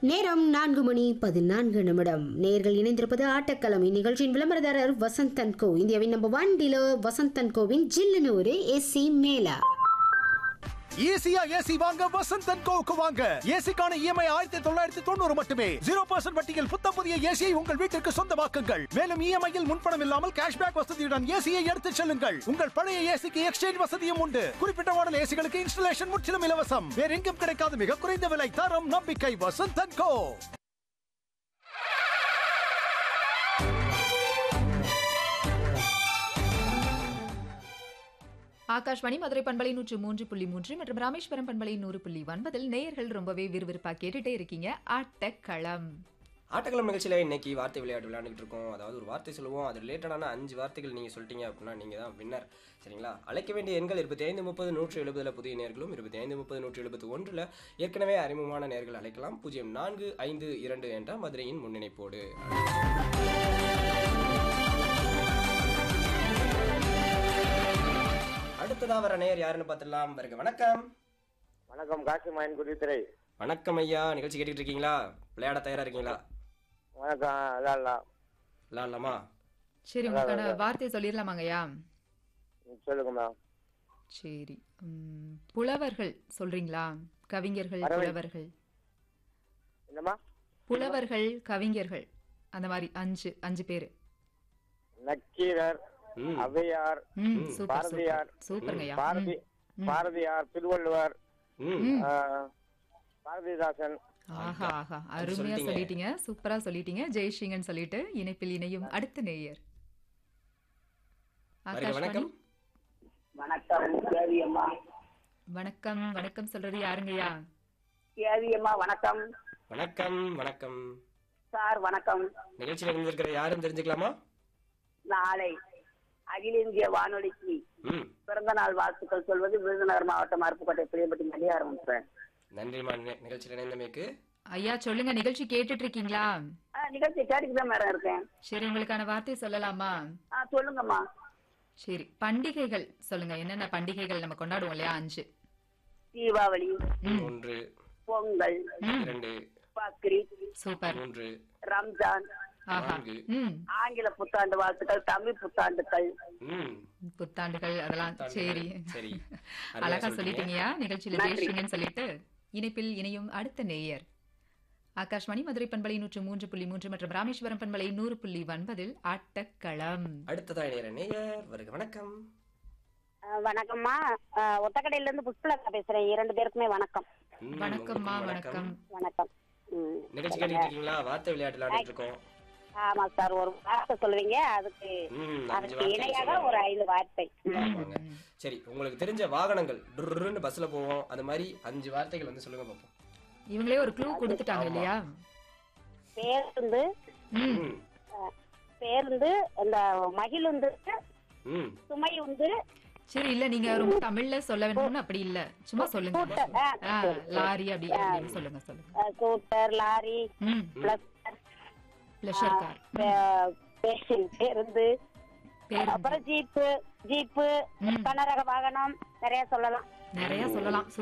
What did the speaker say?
நேரம் நான்கு மணி பதினான்கு நிமிடம் நேர்கள் இணைந்திருப்பது ஆட்டக்களம் இந்நிகழ்ச்சியின் விளம்பரதாரர் வசந்தன் கோ இந்தியாவின் நம்பர் ஒன் டீலர் வசந்தன் கோவின் ஜில்லுன்னு ஒரு ஏசி மேலா ஈஸியா ஏசி வாங்க வசந்தன் கோவுக்கு வாங்க ஏசிக்கான இஎம்ஐ ஆயிரத்தி தொள்ளாயிரத்தி தொண்ணூறு மட்டுமே ஜீரோ பர்சன்ட் வட்டியில் புத்தம் புதிய ஏசியை உங்கள் வீட்டிற்கு சொந்தமாக்குங்கள் மேலும் இஎம்ஐயில் முன்பணம் இல்லாமல் கேஷ்பேக் வசதியுடன் ஏசியை எடுத்துச் செல்லுங்கள் உங்கள் பழைய ஏசிக்கு எக்ஸ்சேஞ்ச் வசதியும் உண்டு குறிப்பிட்ட மாடல் ஏசிகளுக்கு இன்ஸ்டலேஷன் முற்றிலும் இலவசம் வேற எங்கும் கிடைக்காத மிக குறைந்த விலை தரம் நம்பிக்கை வசந்தன் கோ ஆகாஷ்வாணி மதுரை பண்பலை நூற்று மூன்று புள்ளி மூன்று மற்றும் ராமேஸ்வரம் பண்பலை நூறு புள்ளி ஒன்பதில் நேயர்கள் ரொம்பவே விறுவிறுப்பா கேட்டுட்டே இருக்கீங்க ஆட்டக்களம் ஆட்டக்களம் நிகழ்ச்சியில் இன்னைக்கு வார்த்தை விளையாட்டு விளையாண்டுட்டு இருக்கோம் அதாவது ஒரு வார்த்தை சொல்லுவோம் அது ரிலேட்டடான அஞ்சு வார்த்தைகள் நீங்கள் சொல்லிட்டீங்க அப்படின்னா நீங்கள் தான் வின்னர் சரிங்களா அழைக்க வேண்டிய எண்கள் இருபத்தி ஐந்து முப்பது நூற்று எழுபதில் புதிய நேர்களும் இருபத்தி ஐந்து முப்பது நூற்று எழுபத்தி ஒன்றில் ஏற்கனவே அறிமுகமான நேர்கள் அழைக்கலாம் பூஜ்ஜியம் நான்கு ஐந்து இரண்டு என்ற மதுரையின் முன்னிணைப்போடு அடுத்ததா வர நேயர் யாருன்னு பார்த்துடலாம் வருக வணக்கம் வணக்கம் காசி மாயன் குருத்துறை வணக்கம் ஐயா நிகழ்ச்சி கேட்டுட்டு இருக்கீங்களா விளையாட தயாரா இருக்கீங்களா வணக்கம் அதான் விளையாடலாமா சரி உங்களுக்கான வார்த்தை சொல்லிடலாமாங்கய்யா சொல்லுங்க மேம் சரி உம், புலவர்கள் சொல்றீங்களா கவிஞர்கள் பறவை. புலவர்கள் என்னம்மா புலவர்கள் கவிஞர்கள் அந்த மாதிரி அஞ்சு அஞ்சு பேரு நக்கீரர் ம் ஔவையார் ம் சூப்பர் பாரதியார். சூப்பர் சூப்பருங்கய்யா பாரதி ம். பாரதியார் திருவள்ளுவர் ம் ம். ஆ, பாரதிதாசன் ஆஹா ஆஹா அருமையா சொல்லிட்டீங்க. சொல்லிட்டீங்க சூப்பரா சொல்லிட்டீங்க ஜெய்ஷிங்கன்னு சொல்லிட்டு இணைப்பில் இணையும் அடுத்த நேயர் வருக ஆகாஷ்வாணி வணக்கம் வணக்கம் கேவியம்மா வணக்கம் வணக்கம் சொல்றது யாருங்கய்யா கேவியம்மா வணக்கம் வணக்கம் வணக்கம் சார் வணக்கம் நிகழ்ச்சியில் இருந்திருக்கிற யாரும் தெரிஞ்சுக்கலாமா நாளை அகில இந்திய வானொலிக்கு ம் பிறந்த நாள் வாழ்த்துக்கள் சொல்வது விருதுநகர் மாவட்டம் அருப்புக்கோட்டை பிரியம்பட்டி மதியாரம் சார் நன்றிமா நி- நிகழ்ச்சியில் இணைந்தமைக்கு ஐயா சொல்லுங்க நிகழ்ச்சி கேட்டுட்டு இருக்கீங்களா ஆ, நிகழ்ச்சி கேட்டுக்கு தான் மேடம் இருக்கேன் சரி உங்களுக்கான வார்த்தை சொல்லலாமா ஆ சொல்லுங்கம்மா சரி பண்டிகைகள் சொல்லுங்க என்னென்ன பண்டிகைகள் நம்ம கொண்டாடுவோம் இல்லையா அஞ்சு தீபாவளி ம், ஒன்று பொங்கல் ம், இரண்டு பக்ரீத் சூப்பர் மூன்று ரம்ஜான் ஆஹா நான்கு. ம் ஆங்கில புத்தாண்டு வாழ்த்துக்கள் தமிழ் புத்தாண்டுகள் ம் புத்தாண்டுகள் அதெல்லாம் சரி சரி அழகா சொல்லிட்டீங்கயா நிகழ்ச்சியில நன்றி. ஜெயிச்சிங்கன்னு சொல்லிட்டு இணைப்பில் இணையும் அடுத்த நேயர் ஆகாஷ்வாணி மதுரை பண்பலை நூற்று மூன்று புள்ளி மூன்று மற்றும் ராமேஸ்வரம் பண்பலை நூறு புள்ளி ஒன்பதில் ஆட்டக்களம் அடுத்ததா இணையற நேயர் வருக வணக்கம் வணக்கம்மா ஒத்தக்கடையில இருந்து புஷ்பலதா பேசுறேன் இரண்டு பேருக்குமே வணக்கம் ம், வணக்கம்மா உங்களுக்கு வணக்கம் வணக்கம் ம். நிகழ்ச்சி கேட்டுட்டு இருக்கீங்களா வார்த்தை விளையாட்டு விளையாடிட்டு இருக்கோம் ஆமா சார் ஒரு வார்த்தை சொல்லுவீங்க அதுக்கு ம் அஞ்சு அதுக்கு வார்த்தை இணையாக சொல்லலாம். ஒரு ஐந்து வார்த்தை ஆமாங்க. சரி உங்களுக்கு தெரிஞ்ச வாகனங்கள் டுர்ருன்னு பஸ்ல போவோம் அது மாதிரி அஞ்சு வார்த்தைகள் வந்து சொல்லுங்க பார்ப்போம் இவங்களே ஒரு க்ளூ கொடுத்துட்டாங்க இல்லையா பேருந்து ம் ம் பேருந்து இந்த மகிழுந்து ம் சுமை உந்து சரி இல்ல நீங்க ரொம்ப தமிழ்ல சொல்ல வேணும்னு அப்படி இல்ல சும்மா சொல்லுங்க ஸ்கூட்டர் ஆ, ஆ, லாரி அப்படி அப்படின்னு சொல்லுங்க சொல்லுங்க ஆ, ஸ்கூட்டர் லாரி ம் பிளஸ் பிளஷர் கார் பேருந்து பேருந்து அப்புறம் ஜீப்பு ஜீப்பு ம். கனரக வாகனம் நிறைய சொல்லலாம் நிறைய சொல்லலாம்